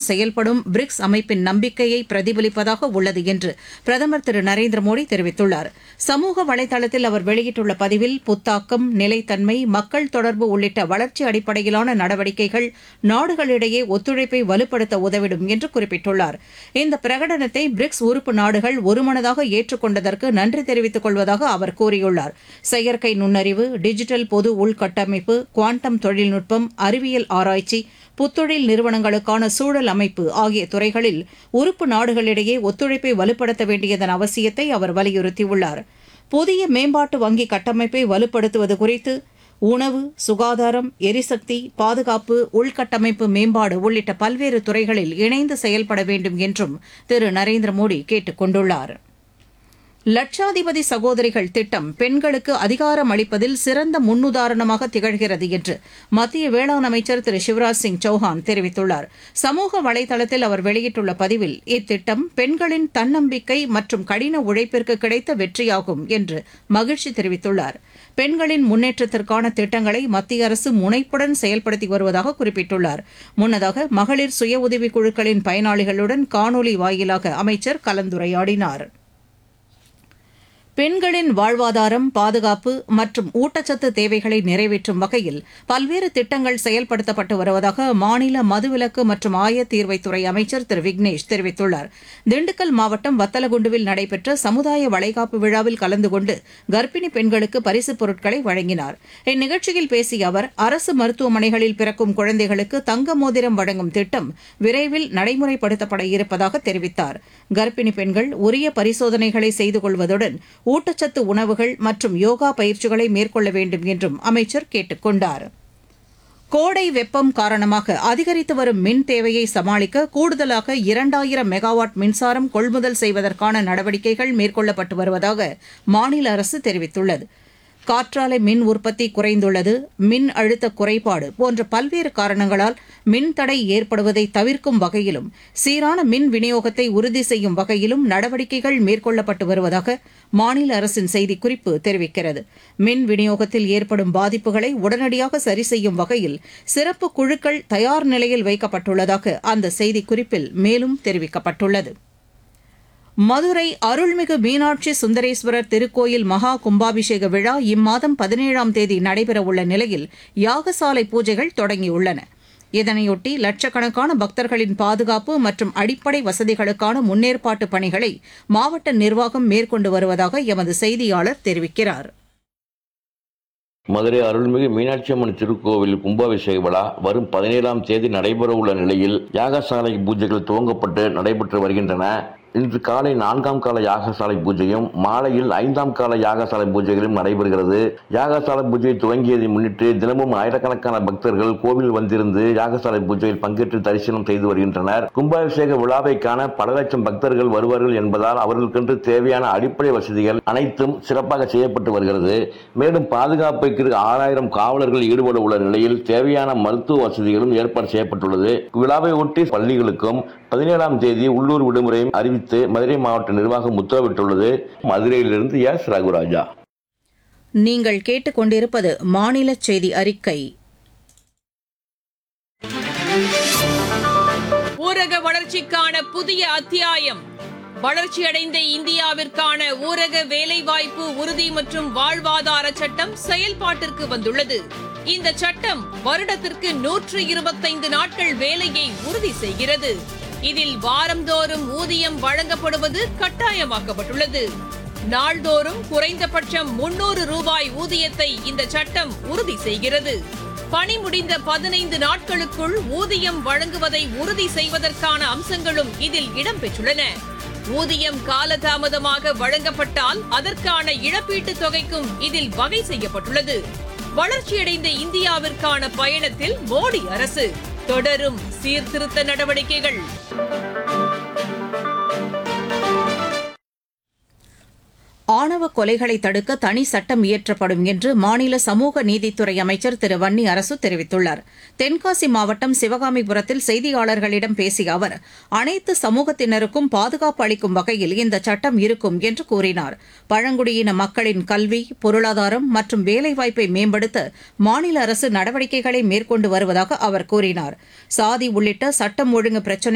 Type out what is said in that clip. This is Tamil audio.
செயல்படும் பிரிக்ஸ் அமைப்பின் நம்பிக்கையை பிரதிபலிப்பதாக உள்ளது என்று பிரதமர் திரு நரேந்திர மோடி தெரிவித்துள்ளார் சமூக வலைதளத்தில் அவர் வெளியிட்டுள்ள பதிவில் புத்தாக்கம் நிலைத்தன்மை மக்கள் தொடர்பு உள்ளிட்ட வளர்ச்சி அடிப்படையிலான நடவடிக்கைகள் நாடுகளிடையே ஒத்துழைப்பை வலுப்படுத்த உதவிடும் என்று குறிப்பிட்டுள்ளார் இந்த பிரகடனத்தை பிரிக்ஸ் உறுப்பு நாடுகள் ஒருமனதாக ஏற்றுக்கொண்டதற்கு நன்றி தெரிவித்துக் கொள்வதாக அவர் கூறியுள்ளார் செயற்கை நுண்ணறிவு டிஜிட்டல் பொது உள்கட்டமைப்பு குவாண்டம் தொழில்நுட்பம் அறிவியல் ஆராய்ச்சி புத்தொழில் நிறுவனங்களுக்கான சூழல் அமைப்பு ஆகிய துறைகளில் உறுப்பு நாடுகளிடையே ஒத்துழைப்பை வலுப்படுத்த வேண்டியதன் அவசியத்தை அவர் வலியுறுத்தியுள்ளார் புதிய மேம்பாட்டு வங்கி கட்டமைப்பை வலுப்படுத்துவது குறித்து உணவு சுகாதாரம் எரிசக்தி பாதுகாப்பு உள்கட்டமைப்பு மேம்பாடு உள்ளிட்ட பல்வேறு துறைகளில் இணைந்து செயல்பட வேண்டும் என்றும் திரு நரேந்திர மோடி கேட்டுக் கொண்டுள்ளார் லட்சாதிபதி சகோதரிகள் திட்டம் பெண்களுக்கு அதிகாரம் அளிப்பதில் சிறந்த முன்னுதாரணமாக திகழ்கிறது என்று மத்திய வேளாண் அமைச்சர் திரு சிவராஜ் சிங் சௌஹான் தெரிவித்துள்ளார் சமூக வலைதளத்தில் அவர் வெளியிட்டுள்ள பதிவில் இத்திட்டம் பெண்களின் தன்னம்பிக்கை மற்றும் கடின உழைப்பிற்கு கிடைத்த வெற்றியாகும் என்று மகிழ்ச்சி தெரிவித்துள்ளார் பெண்களின் முன்னேற்றத்திற்கான திட்டங்களை மத்திய அரசு முனைப்புடன் செயல்படுத்தி வருவதாக குறிப்பிட்டுள்ளார் முன்னதாக மகளிர் சுய உதவிக் குழுக்களின் பயனாளிகளுடன் காணொலி வாயிலாக அமைச்சர் கலந்துரையாடினார் பெண்களின் வாழ்வாதாரம் பாதுகாப்பு மற்றும் ஊட்டச்சத்து தேவைகளை நிறைவேற்றும் வகையில் பல்வேறு திட்டங்கள் செயல்படுத்தப்பட்டு வருவதாக மாநில மதுவிலக்கு மற்றும் ஆயத்தீர்வைத்துறை அமைச்சர் திரு விக்னேஷ் தெரிவித்துள்ளார் திண்டுக்கல் மாவட்டம் வத்தலகுண்டுவில் நடைபெற்ற சமுதாய வளைகாப்பு விழாவில் கலந்து கொண்டு கர்ப்பிணி பெண்களுக்கு பரிசுப் பொருட்களை வழங்கினார் இந்நிகழ்ச்சியில் பேசிய அவர் அரசு மருத்துவமனைகளில் பிறக்கும் குழந்தைகளுக்கு தங்க மோதிரம் வழங்கும் திட்டம் விரைவில் நடைமுறைப்படுத்தப்பட இருப்பதாக தெரிவித்தார் கர்ப்பிணி பெண்கள் உரிய பரிசோதனைகளை செய்து கொள்வதுடன் ஊட்டச்சத்து உணவுகள் மற்றும் யோகா பயிற்சிகளை மேற்கொள்ள வேண்டும் என்றும் அமைச்சர் கேட்டுக் கொண்டார் கோடை வெப்பம் காரணமாக அதிகரித்து வரும் மின் தேவையை சமாளிக்க கூடுதலாக இரண்டாயிரம் மெகாவாட் மின்சாரம் கொள்முதல் செய்வதற்கான நடவடிக்கைகள் மேற்கொள்ளப்பட்டு வருவதாக மாநில அரசு தெரிவித்துள்ளது காற்றாலை மின் உற்பத்தி குறைந்துள்ளது மின் அழுத்த குறைபாடு போன்ற பல்வேறு காரணங்களால் மின் தடை ஏற்படுவதை தவிர்க்கும் வகையிலும் சீரான மின் விநியோகத்தை உறுதி செய்யும் வகையிலும் நடவடிக்கைகள் மேற்கொள்ளப்பட்டு வருவதாக மாநில அரசின் செய்திக்குறிப்பு தெரிவிக்கிறது மின் விநியோகத்தில் ஏற்படும் பாதிப்புகளை உடனடியாக சரி செய்யும் வகையில் சிறப்பு குழுக்கள் தயார் நிலையில் வைக்கப்பட்டுள்ளதாக அந்த செய்திக்குறிப்பில் மேலும் தெரிவிக்கப்பட்டுள்ளது மதுரை அருள்மிகு மீனாட்சி சுந்தரேஸ்வரர் திருக்கோயில் மகா கும்பாபிஷேக விழா இம்மாதம் பதினேழாம் தேதி நடைபெறவுள்ள நிலையில் யாகசாலை பூஜைகள் தொடங்கியுள்ளன இதனையொட்டி லட்சக்கணக்கான பக்தர்களின் பாதுகாப்பு மற்றும் அடிப்படை வசதிகளுக்கான முன்னேற்பாட்டு பணிகளை மாவட்ட நிர்வாகம் மேற்கொண்டு வருவதாக எமது செய்தியாளர் தெரிவிக்கிறார் மதுரை அருள்மிகு மீனாட்சி அம்மன் திருக்கோவில் கும்பாபிஷேக விழா வரும் பதினேழாம் தேதி நடைபெற உள்ள நிலையில் யாகசாலை பூஜைகள் துவங்கப்பட்டு நடைபெற்று வருகின்றன இன்று காலை நான்காம் கால யாகசாலை பூஜையும் மாலையில் ஐந்தாம் கால யாகசாலை பூஜைகளும் நடைபெறுகிறது யாகசாலை பூஜை துவங்கியதை முன்னிட்டு தினமும் ஆயிரக்கணக்கான பக்தர்கள் கோவில் வந்திருந்து யாகசாலை பூஜையில் பங்கேற்று தரிசனம் செய்து வருகின்றனர் கும்பாபிஷேக விழாவை காண பல லட்சம் பக்தர்கள் வருவார்கள் என்பதால் அவர்களுக்கென்று தேவையான அடிப்படை வசதிகள் அனைத்தும் சிறப்பாக செய்யப்பட்டு வருகிறது மேலும் பாதுகாப்புக்கு ஆறாயிரம் காவலர்கள் ஈடுபட உள்ள நிலையில் தேவையான மருத்துவ வசதிகளும் ஏற்பாடு செய்யப்பட்டுள்ளது விழாவை ஒட்டி பள்ளிகளுக்கும் பதினேழாம் தேதி உள்ளூர் விடுமுறையும் அறிவித்து மதுரை மாவட்ட நிர்வாகம் உத்தரவிட்டுள்ளது மதுரையிலிருந்து எஸ் ரகுராஜா நீங்கள் கேட்டுக்கொண்டிருப்பது மாநில செய்தி அறிக்கை ஊரக வளர்ச்சிக்கான புதிய அத்தியாயம் வளர்ச்சியடைந்த இந்தியாவிற்கான ஊரக வேலைவாய்ப்பு உறுதி மற்றும் வாழ்வாதார சட்டம் செயல்பாட்டிற்கு வந்துள்ளது இந்த சட்டம் வருடத்திற்கு நூற்று இருபத்தைந்து நாட்கள் வேலையை உறுதி செய்கிறது இதில் வாரந்தோறும் ஊதியம் வழங்கப்படுவது கட்டாயமாக்கப்பட்டுள்ளது நாள்தோறும் குறைந்தபட்சம் முன்னூறு ரூபாய் ஊதியத்தை இந்த சட்டம் உறுதி செய்கிறது பணி முடிந்த பதினைந்து நாட்களுக்குள் ஊதியம் வழங்குவதை உறுதி செய்வதற்கான அம்சங்களும் இதில் இடம்பெற்றுள்ளன ஊதியம் காலதாமதமாக வழங்கப்பட்டால் அதற்கான இழப்பீட்டுத் தொகைக்கும் இதில் வகை செய்யப்பட்டுள்ளது வளர்ச்சியடைந்த இந்தியாவிற்கான பயணத்தில் மோடி அரசு தொடரும் சீர்திருத்த நடவடிக்கைகள் ஆணவ கொலைகளை தடுக்க தனி சட்டம் இயற்றப்படும் என்று மாநில சமூக நீதித்துறை அமைச்சர் திரு வன்னி அரசு தெரிவித்துள்ளார் தென்காசி மாவட்டம் சிவகாமிபுரத்தில் செய்தியாளர்களிடம் பேசிய அவர் அனைத்து சமூகத்தினருக்கும் பாதுகாப்பு அளிக்கும் வகையில் இந்த சட்டம் இருக்கும் என்று கூறினார் பழங்குடியின மக்களின் கல்வி பொருளாதாரம் மற்றும் வேலைவாய்ப்பை மேம்படுத்த மாநில அரசு நடவடிக்கைகளை மேற்கொண்டு வருவதாக அவர் கூறினார் சாதி உள்ளிட்ட சட்டம் ஒழுங்கு பிரச்சினை